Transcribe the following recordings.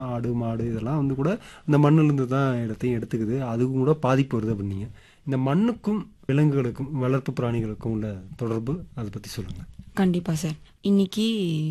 ஆடு மாடு இதெல்லாம் வந்து கூட இந்த மண்ணிலிருந்து தான் இடத்தையும் எடுத்துக்குது அதுக்கும் கூட பாதிப்பு வருது அப்படின்னீங்க இந்த மண்ணுக்கும் விலங்குகளுக்கும் வளர்ப்பு பிராணிகளுக்கும் உள்ள தொடர்பு அதை பற்றி சொல்லுங்கள் கண்டிப்பா சார் இன்னைக்கு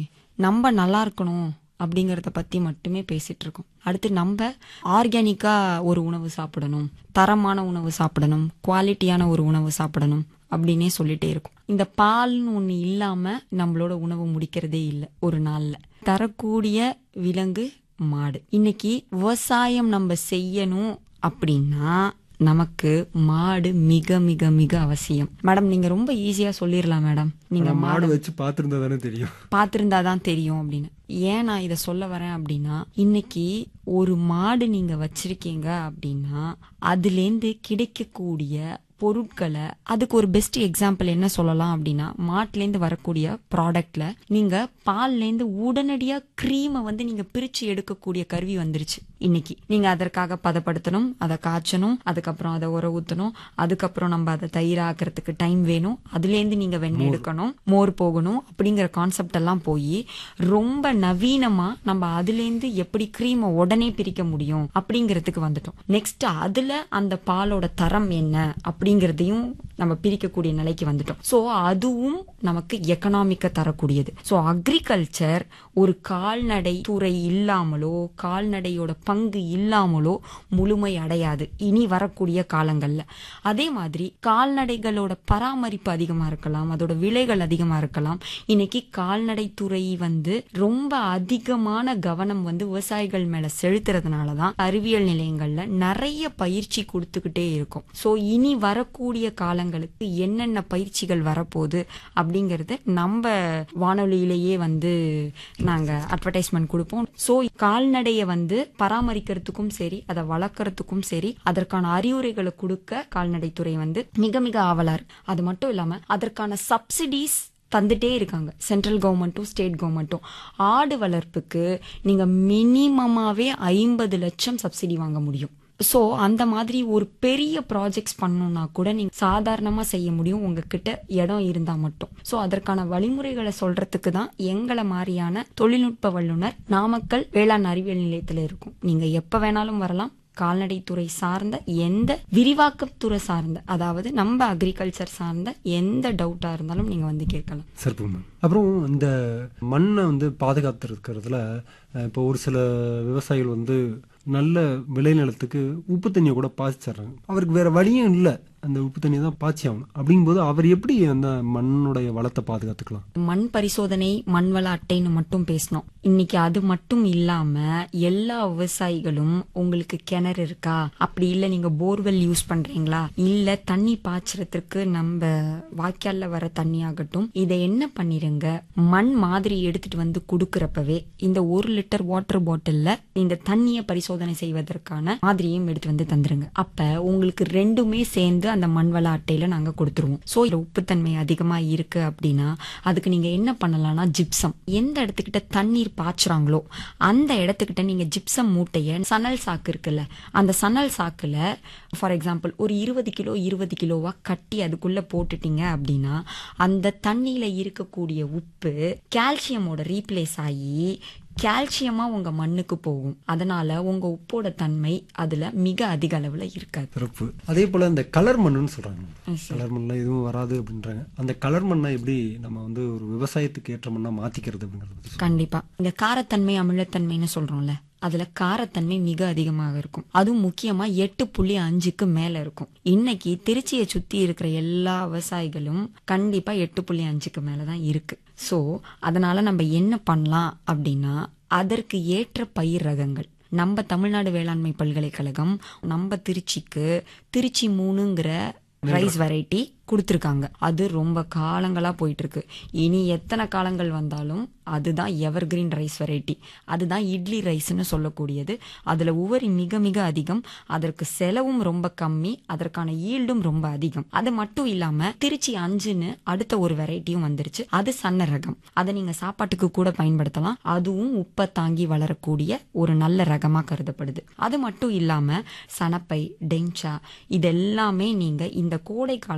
நம்ம நல்லா இருக்கணும் அப்படிங்கறத பத்தி மட்டுமே பேசிட்டு இருக்கோம் அடுத்து நம்ம ஆர்கானிக்கா ஒரு உணவு சாப்பிடணும் தரமான உணவு சாப்பிடணும் குவாலிட்டியான ஒரு உணவு சாப்பிடணும் அப்படின்னே சொல்லிட்டே இருக்கும் இந்த பால்னு ஒண்ணு இல்லாம நம்மளோட உணவு முடிக்கிறதே இல்லை ஒரு நாள்ல தரக்கூடிய விலங்கு மாடு இன்னைக்கு விவசாயம் நம்ம செய்யணும் அப்படின்னா நமக்கு மாடு மிக மிக மிக அவசியம் மேடம் நீங்க ரொம்ப ஈஸியா சொல்லிடலாம் மேடம் நீங்க ஆனா மாடு வச்சு பார்த்துருந்தா தானே தெரியும் பார்த்திருந்தா தான் தெரியும் அப்படின்னு ஏன் நான் இதை சொல்ல வரேன் அப்படின்னா இன்னைக்கு ஒரு மாடு நீங்க வச்சிருக்கீங்க அப்படின்னா அதுலேருந்து கிடைக்கக்கூடிய பொருட்களை அதுக்கு ஒரு பெஸ்ட் எக்ஸாம்பிள் என்ன சொல்லலாம் அப்படின்னா மாட்டுலேருந்து வரக்கூடிய ப்ராடக்ட்ல நீங்க பால்லேருந்து உடனடியா க்ரீமை வந்து நீங்க பிரிச்சு எடுக்கக்கூடிய கருவி வந்துருச்சு இன்னைக்கு நீங்க அதற்காக பதப்படுத்தணும் அதை காய்ச்சணும் அதுக்கப்புறம் அதை உர ஊத்தணும் அதுக்கப்புறம் நம்ம அதை தயிராக்கிறதுக்கு டைம் வேணும் அதுலேருந்து நீங்க வெண்ணெய் எடுக்கணும் மோர் போகணும் அப்படிங்கிற கான்செப்ட் எல்லாம் போய் ரொம்ப நவீனமா நம்ம அதுலேருந்து எப்படி க்ரீமை உடனே பிரிக்க முடியும் அப்படிங்கிறதுக்கு வந்துட்டோம் நெக்ஸ்ட் அதுல அந்த பாலோட தரம் என்ன அப்படிங்கறதையும் நம்ம பிரிக்கக்கூடிய நிலைக்கு வந்துட்டோம் சோ அதுவும் நமக்கு எக்கனாமிக்க தரக்கூடியது சோ அக்ரிகல்ச்சர் ஒரு கால்நடை துறை இல்லாமலோ கால்நடையோட பங்கு இல்லாமலோ முழுமை அடையாது இனி வரக்கூடிய காலங்கள்ல அதே மாதிரி கால்நடைகளோட பராமரிப்பு அதிகமா இருக்கலாம் அதோட விலைகள் அதிகமா இருக்கலாம் இன்னைக்கு கால்நடை துறை வந்து ரொம்ப அதிகமான கவனம் வந்து விவசாயிகள் மேல செலுத்துறதுனாலதான் அறிவியல் நிலையங்கள்ல நிறைய பயிற்சி கொடுத்துக்கிட்டே இருக்கும் சோ இனி வரக்கூடிய காலங்களுக்கு என்னென்ன பயிற்சிகள் வரப்போகுது அப்படிங்கறது நம்ம வானொலியிலேயே வந்து நாங்க அட்வர்டைஸ்மெண்ட் கொடுப்போம் சோ கால்நடைய வந்து பராமரிக்கிறதுக்கும் சரி அதை வளர்க்கறதுக்கும் சரி அதற்கான அறிவுரைகளை கொடுக்க கால்நடைத்துறை வந்து மிக மிக ஆவலா இருக்கு அது மட்டும் இல்லாம அதற்கான சப்சிடிஸ் தந்துட்டே இருக்காங்க சென்ட்ரல் கவர்மெண்ட்டும் ஸ்டேட் கவர்மெண்ட்டும் ஆடு வளர்ப்புக்கு நீங்க மினிமமாவே ஐம்பது லட்சம் சப்சிடி வாங்க முடியும் ஸோ அந்த மாதிரி ஒரு பெரிய ப்ராஜெக்ட்ஸ் பண்ணணும்னா கூட நீங்க சாதாரணமா செய்ய முடியும் உங்ககிட்ட இடம் இருந்தா மட்டும் ஸோ அதற்கான வழிமுறைகளை சொல்றதுக்கு தான் எங்களை மாதிரியான தொழில்நுட்ப வல்லுனர் நாமக்கல் வேளாண் அறிவியல் நிலையத்துல இருக்கும் நீங்க எப்ப வேணாலும் வரலாம் கால்நடைத்துறை சார்ந்த எந்த விரிவாக்கத்துறை சார்ந்த அதாவது நம்ம அக்ரிகல்ச்சர் சார்ந்த எந்த டவுட்டா இருந்தாலும் நீங்க வந்து கேட்கலாம் சிறப்பு மேம் அப்புறம் இந்த மண்ணை வந்து பாதுகாத்துருக்கிறதுல இப்போ ஒரு சில விவசாயிகள் வந்து நல்ல விளைநிலத்துக்கு உப்பு தண்ணியை கூட பாய்ச்சிடுறாங்க அவருக்கு வேற வழியும் இல்லை அந்த உப்பு தண்ணியை தான் பாய்ச்சி ஆகணும் அப்படிங்கும்போது அவர் எப்படி அந்த மண்ணுடைய வளத்தை பாதுகாத்துக்கலாம் மண் பரிசோதனை மண்வள அட்டைன்னு மட்டும் பேசணும் இன்னைக்கு அது மட்டும் இல்லாம எல்லா விவசாயிகளும் உங்களுக்கு கிணறு இருக்கா அப்படி இல்ல நீங்க போர்வெல் யூஸ் பண்றீங்களா இல்ல தண்ணி பாய்ச்சறதுக்கு நம்ம வாய்க்கால்ல வர தண்ணி ஆகட்டும் இதை என்ன பண்ணிருங்க மண் மாதிரி எடுத்துட்டு வந்து கொடுக்கறப்பவே இந்த ஒரு லிட்டர் வாட்டர் பாட்டில்ல இந்த தண்ணியை பரிசோதனை செய்வதற்கான மாதிரியும் எடுத்து வந்து தந்துருங்க அப்ப உங்களுக்கு ரெண்டுமே சேர்ந்து அந்த மண்வள அட்டையில நாங்க கொடுத்துருவோம் சோ இதுல உப்புத்தன்மை அதிகமா இருக்கு அப்படின்னா அதுக்கு நீங்க என்ன பண்ணலாம்னா ஜிப்சம் எந்த இடத்துக்கிட்ட தண்ணீர் பாய்ச்சுறாங்களோ அந்த இடத்துக்கிட்ட நீங்க ஜிப்சம் மூட்டைய சணல் சாக்கு இருக்குல்ல அந்த சணல் சாக்குல ஃபார் எக்ஸாம்பிள் ஒரு இருபது கிலோ இருபது கிலோவா கட்டி அதுக்குள்ள போட்டுட்டீங்க அப்படின்னா அந்த தண்ணியில இருக்கக்கூடிய உப்பு கால்சியமோட ரீப்ளேஸ் ஆகி கால்சியமா உங்க மண்ணுக்கு போகும் அதனால உங்க உப்போட தன்மை அதுல மிக அதிக அளவுல இருக்காது சிறப்பு அதே போல இந்த கலர் மண்ணுன்னு சொல்றாங்க கலர் மண்ணில் எதுவும் வராது அப்படின்றாங்க அந்த கலர் மண்ணை எப்படி நம்ம வந்து ஒரு விவசாயத்துக்கு ஏற்ற மண்ணா மாத்திக்கிறது அப்படிங்கறது பத்தி சொல்லுங்க. கண்டிப்பா இந்த காரத்தன்மை அமிலத்தன்மைன்னு சொல்றோம்ல அதுல காரத்தன்மை மிக அதிகமாக இருக்கும் அதுவும் முக்கியமா எட்டு புள்ளி அஞ்சுக்கு மேல இருக்கும் இன்னைக்கு திருச்சியை சுத்தி இருக்கிற எல்லா விவசாயிகளும் கண்டிப்பா எட்டு புள்ளி அஞ்சுக்கு மேலதான் இருக்கு சோ அதனால நம்ம என்ன பண்ணலாம் அப்படின்னா அதற்கு ஏற்ற பயிர் ரகங்கள் நம்ம தமிழ்நாடு வேளாண்மை பல்கலைக்கழகம் நம்ம திருச்சிக்கு திருச்சி மூணுங்கிற ரைஸ் வெரைட்டி கொடுத்துருக்காங்க அது ரொம்ப காலங்களா போயிட்டு இருக்கு இனி எத்தனை காலங்கள் வந்தாலும் அதுதான் எவர் கிரீன் ரைஸ் வெரைட்டி அதுதான் இட்லி ரைஸ்னு சொல்லக்கூடியது அதுல உவரி மிக மிக அதிகம் அதற்கு செலவும் ரொம்ப கம்மி அதற்கான ஈல்டும் ரொம்ப அதிகம் அது மட்டும் இல்லாம திருச்சி அஞ்சுன்னு அடுத்த ஒரு வெரைட்டியும் வந்துருச்சு அது சன்ன ரகம் அதை நீங்க சாப்பாட்டுக்கு கூட பயன்படுத்தலாம் அதுவும் உப்பை தாங்கி வளரக்கூடிய ஒரு நல்ல ரகமா கருதப்படுது அது மட்டும் இல்லாம சனப்பை டெஞ்சா இதெல்லாமே நீங்க இந்த கோடை காலத்துல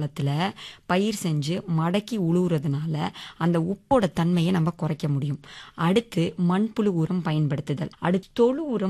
பயிர் செஞ்சு மடக்கி உழுவுறதுனால அந்த உப்போட தன்மையை நம்ம குறைக்க முடியும் அடுத்து மண்புழு உரம் பயன்படுத்துதல் அடுத்து தொழு உரம்